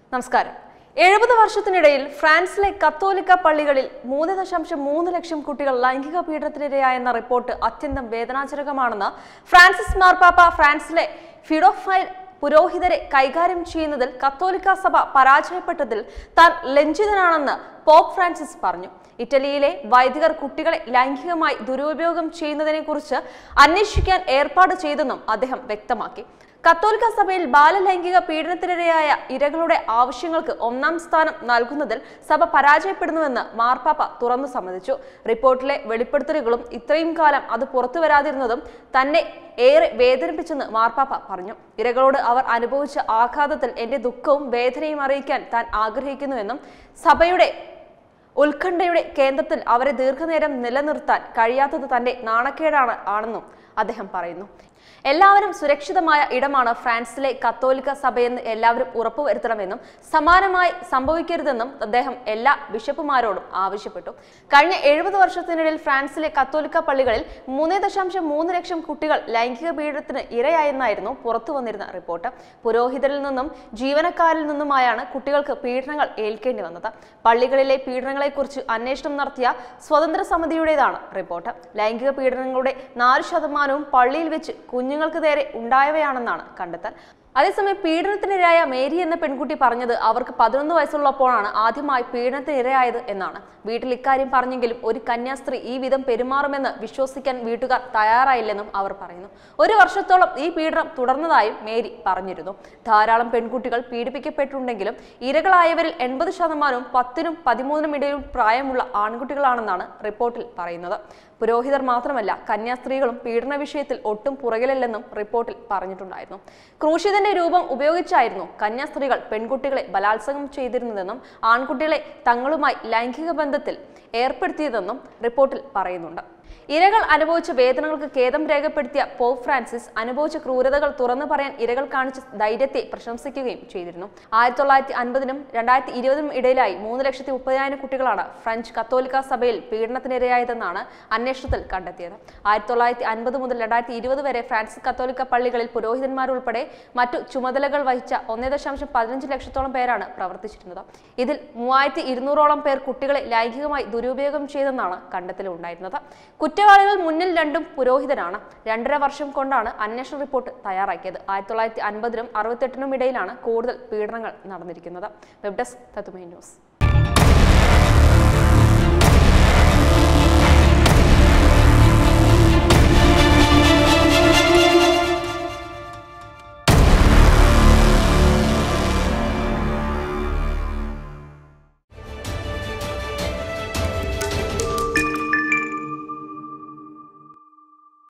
നമസ്കാരം എഴുപത് വർഷത്തിനിടയിൽ ഫ്രാൻസിലെ കത്തോലിക്ക പള്ളികളിൽ മൂന്ന് ദശാംശം മൂന്ന് ലക്ഷം കുട്ടികൾ ലൈംഗിക പീഡനത്തിനിരയായെന്ന റിപ്പോർട്ട് അത്യന്തം വേദനാജനകമാണെന്ന് ഫ്രാൻസിസ് മാർപ്പാപ്പ ഫ്രാൻസിലെ ഫിഡോഫൈൽ പുരോഹിതരെ കൈകാര്യം ചെയ്യുന്നതിൽ കത്തോലിക്ക സഭ പരാജയപ്പെട്ടതിൽ താൻ ലജ്ജിതനാണെന്ന് പോപ്പ് ഫ്രാൻസിസ് പറഞ്ഞു ഇറ്റലിയിലെ വൈദികർ കുട്ടികളെ ലൈംഗികമായി ദുരുപയോഗം ചെയ്യുന്നതിനെക്കുറിച്ച് അന്വേഷിക്കാൻ ഏർപ്പാട് ചെയ്തെന്നും അദ്ദേഹം വ്യക്തമാക്കി കത്തോലിക്ക സഭയിൽ ബാലലൈംഗിക പീഡനത്തിനിരയായ ഇരകളുടെ ആവശ്യങ്ങൾക്ക് ഒന്നാം സ്ഥാനം നൽകുന്നതിൽ സഭ പരാജയപ്പെടുന്നുവെന്ന് മാർപ്പാപ്പ തുറന്നു സമ്മതിച്ചു റിപ്പോർട്ടിലെ വെളിപ്പെടുത്തലുകളും ഇത്രയും കാലം അത് പുറത്തു വരാതിരുന്നതും തന്നെ ഏറെ വേദനിപ്പിച്ചെന്ന് മാർപ്പാപ്പ പറഞ്ഞു ഇരകളോട് അവർ അനുഭവിച്ച ആഘാതത്തിൽ എന്റെ ദുഃഖവും വേദനയും അറിയിക്കാൻ താൻ ആഗ്രഹിക്കുന്നുവെന്നും സഭയുടെ ഉത്കണ്ഠയുടെ കേന്ദ്രത്തിൽ അവരെ ദീർഘനേരം നിലനിർത്താൻ കഴിയാത്തത് തന്റെ നാണക്കേടാണ് ആണെന്നും അദ്ദേഹം പറയുന്നു എല്ലാവരും സുരക്ഷിതമായ ഇടമാണ് ഫ്രാൻസിലെ കത്തോലിക്ക സഭയെന്ന് എല്ലാവരും ഉറപ്പുവരുത്തണമെന്നും സമാനമായി സംഭവിക്കരുതെന്നും അദ്ദേഹം എല്ലാ ബിഷപ്പുമാരോടും ആവശ്യപ്പെട്ടു കഴിഞ്ഞ എഴുപത് വർഷത്തിനിടയിൽ ഫ്രാൻസിലെ കത്തോലിക്ക പള്ളികളിൽ മൂന്ന് ദശാംശം മൂന്ന് ലക്ഷം കുട്ടികൾ ലൈംഗിക പീഡനത്തിന് ഇരയായെന്നായിരുന്നു പുറത്തു വന്നിരുന്ന റിപ്പോർട്ട് പുരോഹിതരിൽ നിന്നും ജീവനക്കാരിൽ നിന്നുമായാണ് കുട്ടികൾക്ക് പീഡനങ്ങൾ ഏൽക്കേണ്ടി വന്നത് പള്ളികളിലെ പീഡനങ്ങളെക്കുറിച്ച് അന്വേഷണം നടത്തിയ സ്വതന്ത്ര സമിതിയുടേതാണ് റിപ്പോർട്ട് ലൈംഗിക പീഡനങ്ങളുടെ നാല് ശതമാനവും പള്ളിയിൽ വെച്ച് കുഞ്ഞുങ്ങൾക്ക് നേരെ ഉണ്ടായവയാണെന്നാണ് കണ്ടെത്തൽ അതേസമയം പീഡനത്തിനിരയായ മേരി എന്ന പെൺകുട്ടി പറഞ്ഞത് അവർക്ക് പതിനൊന്ന് വയസ്സുള്ളപ്പോഴാണ് ആദ്യമായി പീഡനത്തിനിരയായത് എന്നാണ് വീട്ടിൽ ഇക്കാര്യം പറഞ്ഞെങ്കിലും ഒരു കന്യാസ്ത്രീ ഈ വിധം പെരുമാറുമെന്ന് വിശ്വസിക്കാൻ വീട്ടുകാർ തയ്യാറായില്ലെന്നും അവർ പറയുന്നു ഒരു വർഷത്തോളം ഈ പീഡനം തുടർന്നതായും മേരി പറഞ്ഞിരുന്നു ധാരാളം പെൺകുട്ടികൾ പീഡിപ്പിക്കപ്പെട്ടിട്ടുണ്ടെങ്കിലും ഇരകളായവരിൽ എൺപത് ശതമാനവും പത്തിനും പതിമൂന്നിനും ഇടയിൽ പ്രായമുള്ള ആൺകുട്ടികളാണെന്നാണ് റിപ്പോർട്ടിൽ പറയുന്നത് പുരോഹിതർ മാത്രമല്ല കന്യാസ്ത്രീകളും പീഡന വിഷയത്തിൽ ഒട്ടും പുറകിലല്ലെന്നും റിപ്പോർട്ടിൽ പറഞ്ഞിട്ടുണ്ടായിരുന്നു ക്രൂശിതന്റെ രൂപം ഉപയോഗിച്ചായിരുന്നു കന്യാസ്ത്രീകൾ പെൺകുട്ടികളെ ബലാത്സംഗം ചെയ്തിരുന്നതെന്നും ആൺകുട്ടികളെ തങ്ങളുമായി ലൈംഗിക ബന്ധത്തിൽ ഏർപ്പെടുത്തിയതെന്നും റിപ്പോർട്ടിൽ പറയുന്നുണ്ട് ഇരകൾ അനുഭവിച്ച വേദനകൾക്ക് ഖേദം രേഖപ്പെടുത്തിയ പോപ്പ് ഫ്രാൻസിസ് അനുഭവിച്ച ക്രൂരതകൾ തുറന്നു പറയാൻ ഇരകൾ കാണിച്ച ധൈര്യത്തെ പ്രശംസിക്കുകയും ചെയ്തിരുന്നു ആയിരത്തി തൊള്ളായിരത്തി അൻപതിനും രണ്ടായിരത്തി ഇരുപതിനും ഇടയിലായി മൂന്ന് ലക്ഷത്തി മുപ്പതിനായിരം കുട്ടികളാണ് ഫ്രഞ്ച് കത്തോലിക്ക സഭയിൽ പീഡനത്തിനിരയായതെന്നാണ് അന്വേഷണത്തിൽ കണ്ടെത്തിയത് ആയിരത്തി തൊള്ളായിരത്തി അൻപത് മുതൽ രണ്ടായിരത്തി ഇരുപത് വരെ ഫ്രാൻസിസ് കത്തോലിക്ക പള്ളികളിൽ പുരോഹിതന്മാരുൾപ്പെടെ മറ്റു ചുമതലകൾ വഹിച്ച ഒന്നേ ദശാംശം പതിനഞ്ച് ലക്ഷത്തോളം പേരാണ് പ്രവർത്തിച്ചിരുന്നത് ഇതിൽ മൂവായിരത്തി ഇരുന്നൂറോളം പേർ കുട്ടികളെ ലൈംഗികമായി ദുരുപയോഗം ചെയ്തെന്നാണ് കണ്ടെത്തലുണ്ടായിരുന്നത് കുറ്റവാളികൾ മുന്നിൽ രണ്ടും പുരോഹിതരാണ് രണ്ടര വർഷം കൊണ്ടാണ് അന്വേഷണ റിപ്പോർട്ട് തയ്യാറാക്കിയത് ആയിരത്തി തൊള്ളായിരത്തി അൻപതിനും അറുപത്തെട്ടിനും ഇടയിലാണ് കൂടുതൽ പീഡനങ്ങൾ നടന്നിരിക്കുന്നത് വെബ് ഡെസ്ക് തത്തുമൈ ന്യൂസ്